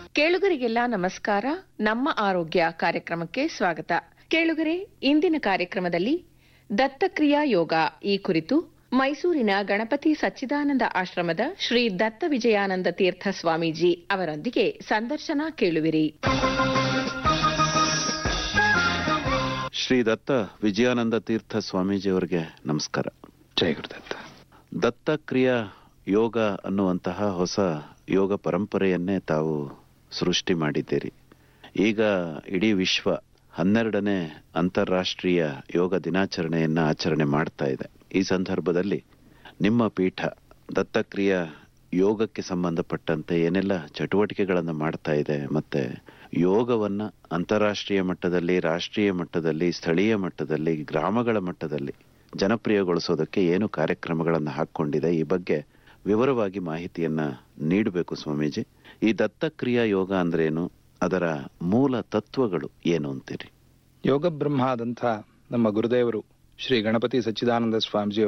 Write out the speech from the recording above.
ಕೇಳುಗರಿಗೆಲ್ಲ ನಮಸ್ಕಾರ ನಮ್ಮ ಆರೋಗ್ಯ ಕಾರ್ಯಕ್ರಮಕ್ಕೆ ಸ್ವಾಗತ ಕೇಳುಗರೆ ಇಂದಿನ ಕಾರ್ಯಕ್ರಮದಲ್ಲಿ ದತ್ತಕ್ರಿಯಾ ಯೋಗ ಈ ಕುರಿತು ಮೈಸೂರಿನ ಗಣಪತಿ ಸಚ್ಚಿದಾನಂದ ಆಶ್ರಮದ ಶ್ರೀ ದತ್ತ ವಿಜಯಾನಂದ ತೀರ್ಥ ಸ್ವಾಮೀಜಿ ಅವರೊಂದಿಗೆ ಸಂದರ್ಶನ ಕೇಳುವಿರಿ ಶ್ರೀ ದತ್ತ ವಿಜಯಾನಂದ ತೀರ್ಥ ಸ್ವಾಮೀಜಿಯವರಿಗೆ ನಮಸ್ಕಾರ ಜಯ ಗುರುದತ್ತ ದತ್ತಕ್ರಿಯಾ ಯೋಗ ಅನ್ನುವಂತಹ ಹೊಸ ಯೋಗ ಪರಂಪರೆಯನ್ನೇ ತಾವು ಸೃಷ್ಟಿ ಮಾಡಿದ್ದೀರಿ ಈಗ ಇಡೀ ವಿಶ್ವ ಹನ್ನೆರಡನೇ ಅಂತಾರಾಷ್ಟ್ರೀಯ ಯೋಗ ದಿನಾಚರಣೆಯನ್ನ ಆಚರಣೆ ಮಾಡ್ತಾ ಇದೆ ಈ ಸಂದರ್ಭದಲ್ಲಿ ನಿಮ್ಮ ಪೀಠ ದತ್ತಕ್ರಿಯಾ ಯೋಗಕ್ಕೆ ಸಂಬಂಧಪಟ್ಟಂತೆ ಏನೆಲ್ಲ ಚಟುವಟಿಕೆಗಳನ್ನು ಮಾಡ್ತಾ ಇದೆ ಮತ್ತೆ ಯೋಗವನ್ನ ಅಂತಾರಾಷ್ಟ್ರೀಯ ಮಟ್ಟದಲ್ಲಿ ರಾಷ್ಟ್ರೀಯ ಮಟ್ಟದಲ್ಲಿ ಸ್ಥಳೀಯ ಮಟ್ಟದಲ್ಲಿ ಗ್ರಾಮಗಳ ಮಟ್ಟದಲ್ಲಿ ಜನಪ್ರಿಯಗೊಳಿಸೋದಕ್ಕೆ ಏನು ಕಾರ್ಯಕ್ರಮಗಳನ್ನು ಹಾಕೊಂಡಿದೆ ಈ ಬಗ್ಗೆ ವಿವರವಾಗಿ ಮಾಹಿತಿಯನ್ನ ನೀಡಬೇಕು ಸ್ವಾಮೀಜಿ ಈ ದತ್ತಕ್ರಿಯಾ ಯೋಗ ಅಂದ್ರೇನು ಅದರ ಮೂಲ ತತ್ವಗಳು ಏನು ಅಂತೀರಿ ಯೋಗ ಬ್ರಹ್ಮ ಆದಂಥ ನಮ್ಮ ಗುರುದೇವರು ಶ್ರೀ ಗಣಪತಿ ಸಚ್ಚಿದಾನಂದ ಸ್ವಾಮೀಜಿ